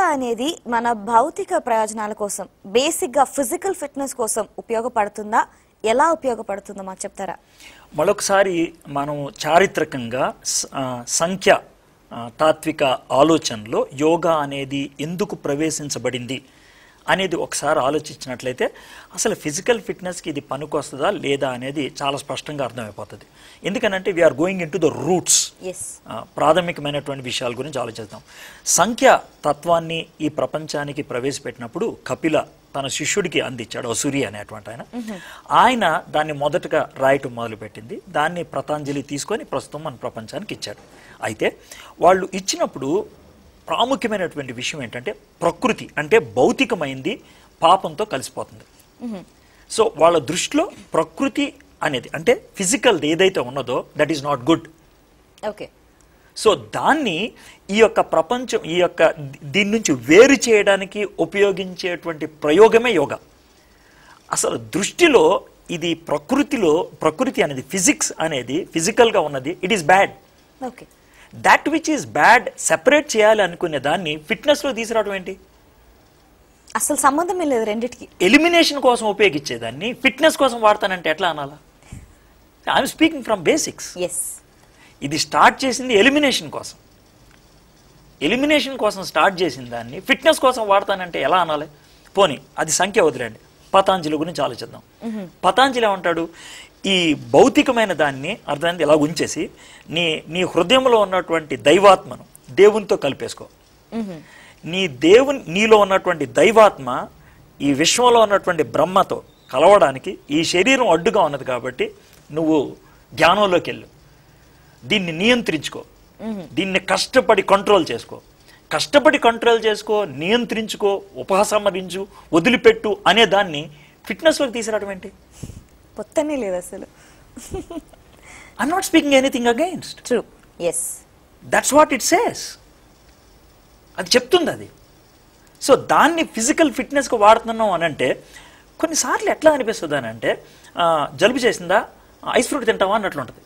అనేది మన భౌతిక ప్రయోజనాల కోసం బేసిక్గా ఫిజికల్ ఫిట్నెస్ కోసం ఉపయోగపడుతుందా ఎలా ఉపయోగపడుతుందో మాకు చెప్తారా మరొకసారి మనం చారిత్రకంగా స- ఆ, సంఖ్య ఆ, తాత్విక ఆలోచనలో యోగా అనేది ఎందుకు ప్రవేశించబడింది అనేది ఒకసారి ఆలోచించినట్లయితే అసలు ఫిజికల్ ఫిట్నెస్కి ఇది పనికొస్తుందా లేదా అనేది చాలా స్పష్టంగా అర్థమైపోతుంది ఎందుకనంటే we're going in to the roots yes ఆ, ప్రాథమికమైనటువంటి విషయాల గురించి ఆలోచిద్దాం సంఖ్య తత్వాన్ని ఈ ప్రపంచానికి ప్రవేశపెట్టినప్పుడు కపిల తన శిష్యుడికి అందించాడు అసూరి అనేటువంటి ఆయన ఆయన దాన్ని మొదటగా రాయటం మొదలుపెట్టింది దాన్ని పతాంజలి తీసుకొని ప్రస్తుతం మన ప్రపంచానికి ఇచ్చాడు అయితే వాళ్ళు ఇచ్చినప్పుడు ప్రాముఖ్యమైనటువంటి విషయం ఏంటంటే ప్రకృతి అంటే భౌతికమైంది పాపంతో కలిసిపోతుంది సో వాళ్ళ దృష్టిలో ప్రకృతి అనేది అంటే ఫిజికల్ ఏదైతే ఉన్నదో that is not good okay so దాన్ని ఈ యొక్క ప్రపంచం ఈ యొక్క దీ- దీని నుంచి వేరు చేయడానికి ఉపయోగించేటువంటి ప్రయోగమే యోగా అసలు దృష్టిలో ఇది ప్రకృతిలో ప్రకృతి అనేది ఫిజిక్స్ అనేది ఫిజికల్గా ఉన్నది it is bad okay that which is bad separate చేయాలి అనుకునే దాన్ని ఫిట్నెస్లో తీసుకురావడం ఏంటి అసలు సంబంధమే లేదు రెండిటికి ఎలిమినేషన్ కోసం ఉపయోగించేదాన్ని ఫిట్నెస్ కోసం వాడతానంటే ఎట్లా అనాలా I'm speaking from basics yes ఇది స్టార్ట్ చేసింది ఎలిమినేషన్ కోసం ఎలిమినేషన్ కోసం స్టార్ట్ చేసిన దాన్ని ఫిట్నెస్ కోసం వాడతానంటే ఎలా అనాలి పోనీ అది సంఖ్య వదిలేండి పతాంజలి గురించి ఆలోచిద్దాం పతాంజలి ఏమంటాడు ఈ భౌతికమైన దాన్ని అర్థమైంది ఇలా ఉంచేసి నీ నీ హృదయంలో ఉన్నటువంటి దైవాత్మను దేవునితో కలిపేసుకో నీ దేవుని నీలో ఉన్నటువంటి దైవాత్మ ఈ విశ్వంలో ఉన్నటువంటి బ్రహ్మతో కలవడానికి ఈ శరీరం అడ్డుగా ఉన్నది కాబట్టి నువ్వు ధ్యానంలోకి వెళ్ళు దీన్ని నియంత్రించుకో దీన్ని కష్టపడి కంట్రోల్ చేసుకో కష్టపడి కంట్రోల్ చేసుకో నియంత్రించుకో ఉపసంహరించు వదిలిపెట్టు అనే దాన్ని ఫిట్నెస్లోకి తీసుకురావడం ఏంటి పొత్తనే లేదు అసలు I'm not speaking anything against true yes that's what it says అది చెప్తుంది అది సో దాన్ని ఫిజికల్ ఫిట్నెస్కి వాడుతున్నాం అని అంటే కొన్నిసార్లు ఎట్లా అనిపిస్తుంది అని అంటే ఆ, జలుబు చేసిందా ఐస్ ఫ్రూట్ తింటావా అన్నట్లు ఉంటుంది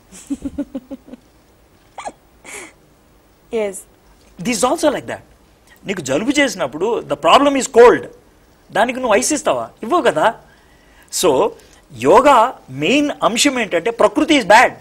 yes this also like that నీకు జలుబు చేసినప్పుడు ద ప్రాబ్లమ్ ఈజ్ కోల్డ్ దానికి నువ్వు ఐస్ ఇస్తావా ఇవ్వవు కదా సో యోగా మెయిన్ అంశం ఏంటంటే ప్రకృతి ఈజ్ బ్యాడ్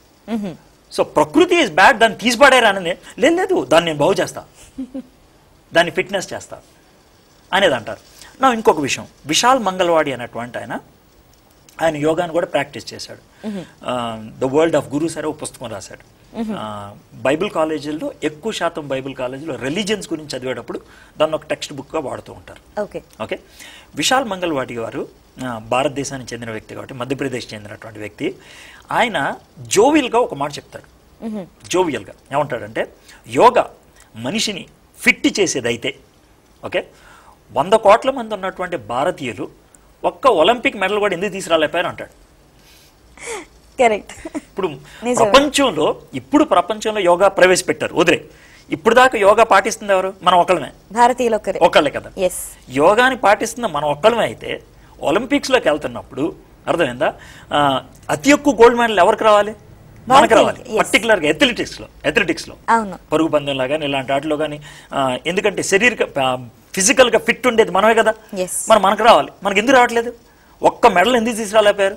సో ప్రకృతి ఈజ్ బ్యాడ్ దాన్ని తీసిపడారు అనేది లేదు లేదు దాన్ని నేను బాగు చేస్తా దాన్ని ఫిట్నెస్ చేస్తా అనేది అంటారు నా ఇంకొక విషయం విశాల్ మంగళవాడి అనేటువంటి ఆయన ఆయన యోగాను కూడా ప్రాక్టీస్ చేశాడు ద వరల్డ్ ఆఫ్ గురూస్ అనే ఒక పుస్తకం రాశాడు ఆ, బైబిల్ కాలేజీల్లో ఎక్కువ శాతం బైబిల్ కాలేజీలో రిలీజియన్స్ గురించి చదివేటప్పుడు దాన్ని ఒక టెక్స్ట్ బుక్గా వాడుతూ ఉంటారు ఓకే ఓకే విశాల్ మంగళవాటి గారు ఆ, భారతదేశానికి చెందిన వ్యక్తి కాబట్టి మధ్యప్రదేశ్ చెందినటువంటి వ్యక్తి ఆయన జోవియల్గా ఒక మాట చెప్తాడు జోవియల్గా ఏమంటాడంటే యోగా మనిషిని ఫిట్ చేసేదైతే ఓకే వంద కోట్ల మంది ఉన్నటువంటి భారతీయులు ఒక్క ఒలింపిక్ మెడల్ కూడా ఎందుకు తీసుకురాలేపారు అంటాడు కరెక్ట్ ఇప్పుడు నిజమే. ప్రపంచంలో ఇప్పుడు ప్రపంచంలో యోగా ప్రవేశపెట్టారు వదిలే ఇప్పుడు దాకా యోగా పాటిస్తుంది ఎవరు మనం ఒకళ్ళమే భారతీయులు ఒకరే ఒకళ్ళే కదా ఎస్ యోగాని పాటిస్తున్న మనం ఒక్కళ్ళమే అయితే ఒలింపిక్స్లోకి వెళ్తున్నప్పుడు అర్థమైందా ఆ, అతి ఎక్కువ గోల్డ్ మెడల్ ఎవరికి రావాలి మనకు భారతీయులకి, రావాలి yes. పర్టికులర్గా అథ్లెటిక్స్లో అథ్లెటిక్స్లో అవును పరుగు పందెంలో కానీ ఇలాంటి వాటిలో కానీ ఎందుకంటే శరీర ఫిజికల్గా ఫిట్ ఉండేది మనమే కదా Yes. మరి మనకు రావాలి మనకి ఎందుకు రావట్లేదు ఒక్క మెడల్ ఎందుకు తీసుకురాలేపారు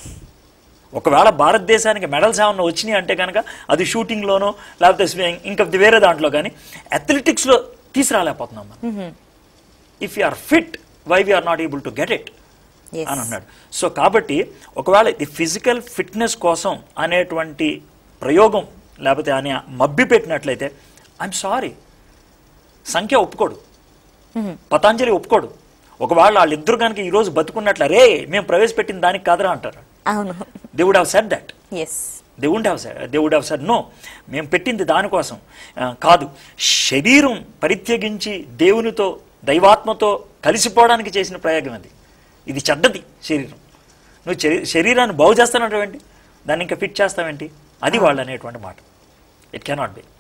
ఒకవేళ భారతదేశానికి మెడల్స్ ఏమన్నా వచ్చినాయి అంటే కనుక అది షూటింగ్లోనో లేకపోతే స్వి- ఇంకా వేరే దాంట్లో కానీ అథ్లెటిక్స్లో తీసుకురాలేకపోతున్నాం మనం if you are fit why we are not able to get it yes అని అన్నాడు సో కాబట్టి ఒకవేళ ఇది ఫిజికల్ ఫిట్నెస్ కోసం అనేటువంటి ప్రయోగం లేకపోతే అని మబ్బి పెట్టినట్లయితే ఐఎమ్ సారీ సంఖ్య ఒప్పుకోడు పతాంజలి ఒప్పుకోడు ఒకవేళ వాళ్ళిద్దరు కనుక ఈరోజు బతుకున్నట్ల రే మేము ప్రవేశపెట్టిన దానికి కాదురా అంటారు అవును they would have said that yes they would have said they would have said no మేము పెట్టింది దానికోసం ఆ, కాదు శరీరం పరిత్యగించి దేవునితో దైవాత్మతో కలిసిపోవడానికి చేసిన ప్రయోగం అది ఇది చెడ్డది శరీరం నువ్వు శరీ- శరీరాన్ని బాగు చేస్తానంటావేంటి దాన్ని ఇంకా ఫిట్ చేస్తావేంటి అది వాళ్ళు అనేటువంటి మాట ఇట్ కెనాట్ బి